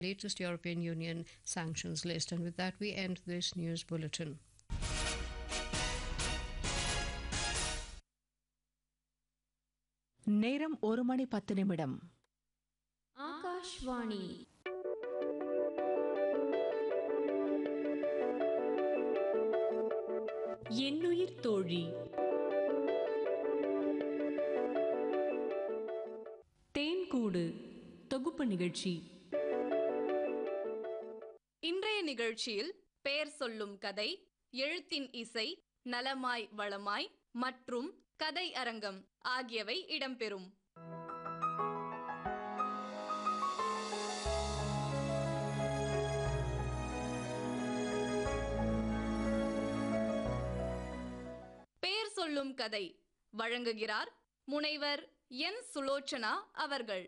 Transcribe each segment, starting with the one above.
latest European Union sanctions list. And with that, we end this news bulletin. நேரம் ஒரு மணி பத்து நிமிடம் ஆகாஷ்வாணி என்னுயிர் தோழி தேன்கூடு தொகுப்பு நிகழ்ச்சி இன்றைய நிகழ்ச்சியில் பெயர் சொல்லும் கதை எழுத்தின் இசை நலமாய் வளமாய் மற்றும் கதை அரங்கம் ஆகியவை இடம்பெறும் பெயர் சொல்லும் கதை வழங்குகிறார் முனைவர் என் சுலோச்சனா அவர்கள்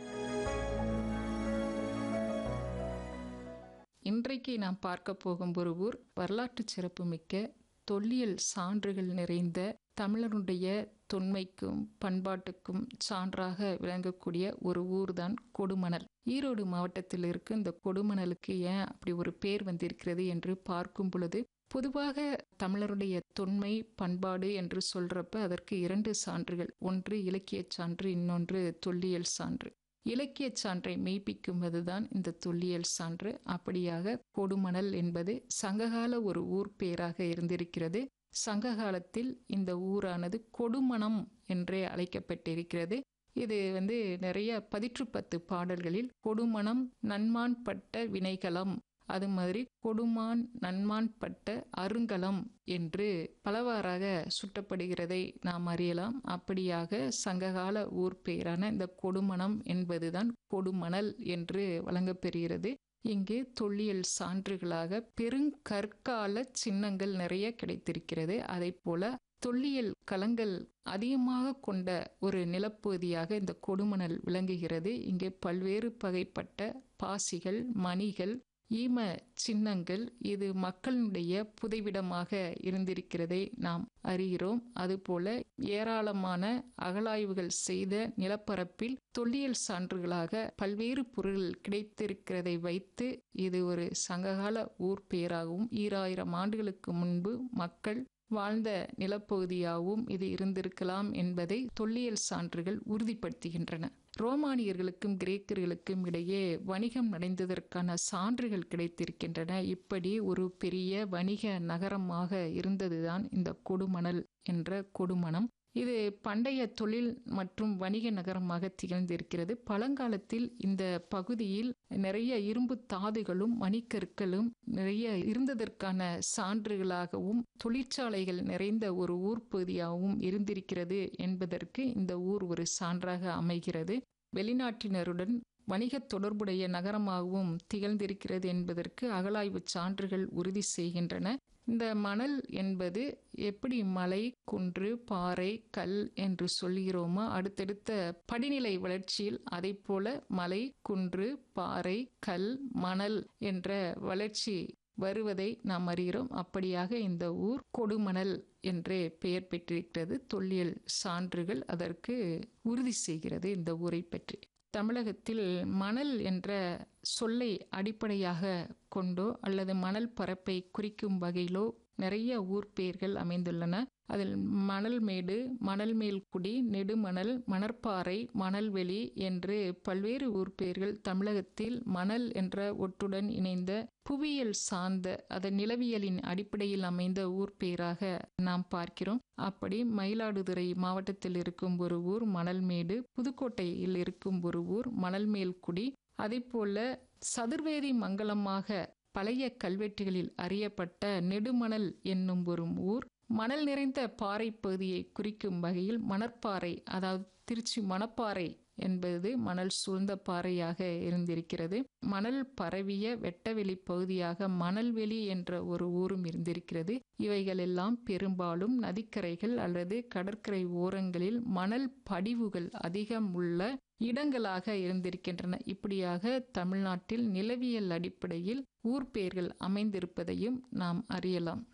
இன்றைக்கு நாம் பார்க்க போகும் ஒரு ஊர் வரலாற்று சிறப்புமிக்க தொல்லியல் சான்றுகள் நிறைந்த தமிழருடைய தொன்மைக்கும் பண்பாட்டுக்கும் சான்றாக விளங்கக்கூடிய ஒரு ஊர் தான் கொடுமணல் ஈரோடு மாவட்டத்தில் இருக்க இந்த கொடுமணலுக்கு ஏன் அப்படி ஒரு பேர் வந்திருக்கிறது என்று பார்க்கும் பொழுது பொதுவாக தமிழருடைய தொன்மை பண்பாடு என்று சொல்றப்ப அதற்கு இரண்டு சான்றுகள் ஒன்று இலக்கியச் சான்று இன்னொன்று தொல்லியல் சான்று இலக்கிய சான்றை மெய்ப்பிக்குவதுதான் இந்த தொல்லியல் சான்று அப்படியாக கொடுமணல் என்பது சங்ககால ஒரு ஊர் பேராக இருந்திருக்கிறது சங்க காலத்தில் இந்த ஊரானது கொடுமணம் என்றே அழைக்கப்பட்டிருக்கிறது இது வந்து நிறைய பதிற்று பத்து பாடல்களில் கொடுமணம் நன்மான் பட்ட வினைகளம் அது மாதிரி கொடுமான் நன்மான் பட்ட அருங்கலம் என்று பலவாறாக சுட்டப்படுகிறதை நாம் அறியலாம் அப்படியாக சங்ககால ஊர் பெயரான இந்த கொடுமணம் என்பதுதான் கொடுமணல் என்று வழங்கப்பெறுகிறது இங்கு தொல்லியல் சான்றுகளாக பெருங்கற்கால சின்னங்கள் நிறைய கிடைத்திருக்கிறது அதை போல தொல்லியல் களங்கள் அதிகமாக கொண்ட ஒரு நிலப்பகுதியாக இந்த கொடுமணல் விளங்குகிறது இங்கே பல்வேறு வகைப்பட்ட பாசிகள் மணிகள் ஈம சின்னங்கள் இது மக்களுடைய புதைவிடமாக இருந்திருக்கிறதை நாம் அறிகிறோம் அதுபோல ஏராளமான அகழாய்வுகள் செய்த நிலப்பரப்பில் தொல்லியல் சான்றுகளாக பல்வேறு பொருள் கிடைத்திருக்கிறதை வைத்து இது ஒரு சங்ககால ஊர் பெயராகவும் ஈராயிரம் ஆண்டுகளுக்கு முன்பு மக்கள் வாழ்ந்த நிலப்பகுதியாகவும் இது இருந்திருக்கலாம் என்பதை தொல்லியல் சான்றுகள் உறுதிப்படுத்துகின்றன ரோமானியர்களுக்கும் கிரேக்கர்களுக்கும் இடையே வணிகம் நடந்ததற்கான சான்றுகள் கிடைத்திருக்கின்றன இப்படி ஒரு பெரிய வணிக நகரமாக இருந்ததுதான் இந்த கொடுமணல் என்ற கொடுமணம் இது பண்டைய தொழில் மற்றும் வணிக நகரமாக திகழ்ந்திருக்கிறது பழங்காலத்தில் இந்த பகுதியில் நிறைய இரும்பு தாதுகளும் மணிக்கற்களும் நிறைய இருந்ததற்கான சான்றுகளாகவும் தொழிற்சாலைகள் நிறைந்த ஒரு ஊர் பகுதியாகவும் இருந்திருக்கிறது என்பதற்கு இந்த ஊர் ஒரு சான்றாக அமைகிறது வெளிநாட்டினருடன் வணிக தொடர்புடைய நகரமாகவும் திகழ்ந்திருக்கிறது என்பதற்கு அகழாய்வு சான்றுகள் உறுதி செய்கின்றன இந்த மணல் என்பது எப்படி மலை குன்று பாறை கல் என்று சொல்கிறோமோ அடுத்தடுத்த படிநிலை வளர்ச்சியில் அதை போல மலை குன்று பாறை கல் மணல் என்ற வளர்ச்சி வருவதை நாம் அறிகிறோம் அப்படியாக இந்த ஊர் கொடுமணல் என்றே பெயர் பெற்றிருக்கிறது தொல்லியல் சான்றுகள் அதற்கு உறுதி செய்கிறது இந்த ஊரை பற்றி தமிழகத்தில் மணல் என்ற சொல்லை அடிப்படையாக கொண்டோ அல்லது மணல் பரப்பை குறிக்கும் வகையிலோ நிறைய ஊர் பெயர்கள் அமைந்துள்ளன அதில் மணல்மேடு மணல்மேல்குடி நெடுமணல் மணற்பாறை மணல்வெளி என்று பல்வேறு ஊர் பெயர்கள் தமிழகத்தில் மணல் என்ற ஒட்டுடன் இணைந்த புவியியல் சார்ந்த அதன் நிலவியலின் அடிப்படையில் அமைந்த ஊர் பெயராக நாம் பார்க்கிறோம் அப்படி மயிலாடுதுறை மாவட்டத்தில் இருக்கும் ஒரு ஊர் மணல்மேடு புதுக்கோட்டையில் இருக்கும் ஒரு ஊர் மணல்மேல்குடி அதே போல சதுர்வேதி மங்கலமாக பழைய கல்வெட்டுகளில் அறியப்பட்ட நெடுமணல் என்னும் ஒரு ஊர் மணல் நிறைந்த பாறை பகுதியை குறிக்கும் வகையில் மணற்பாறை அதாவது திருச்சி மணப்பாறை என்பது மணல் சூழ்ந்த பாறையாக இருந்திருக்கிறது மணல் பரவிய வெட்டவெளி பகுதியாக மணல்வெளி என்ற ஒரு ஊரும் இருந்திருக்கிறது இவைகளெல்லாம் பெரும்பாலும் நதிக்கரைகள் அல்லது கடற்கரை ஓரங்களில் மணல் படிவுகள் அதிகம் உள்ள இடங்களாக இருந்திருக்கின்றன இப்படியாக தமிழ்நாட்டில் நிலவியல் அடிப்படையில் ஊர் பெயர்கள் அமைந்திருப்பதையும் நாம் அறியலாம்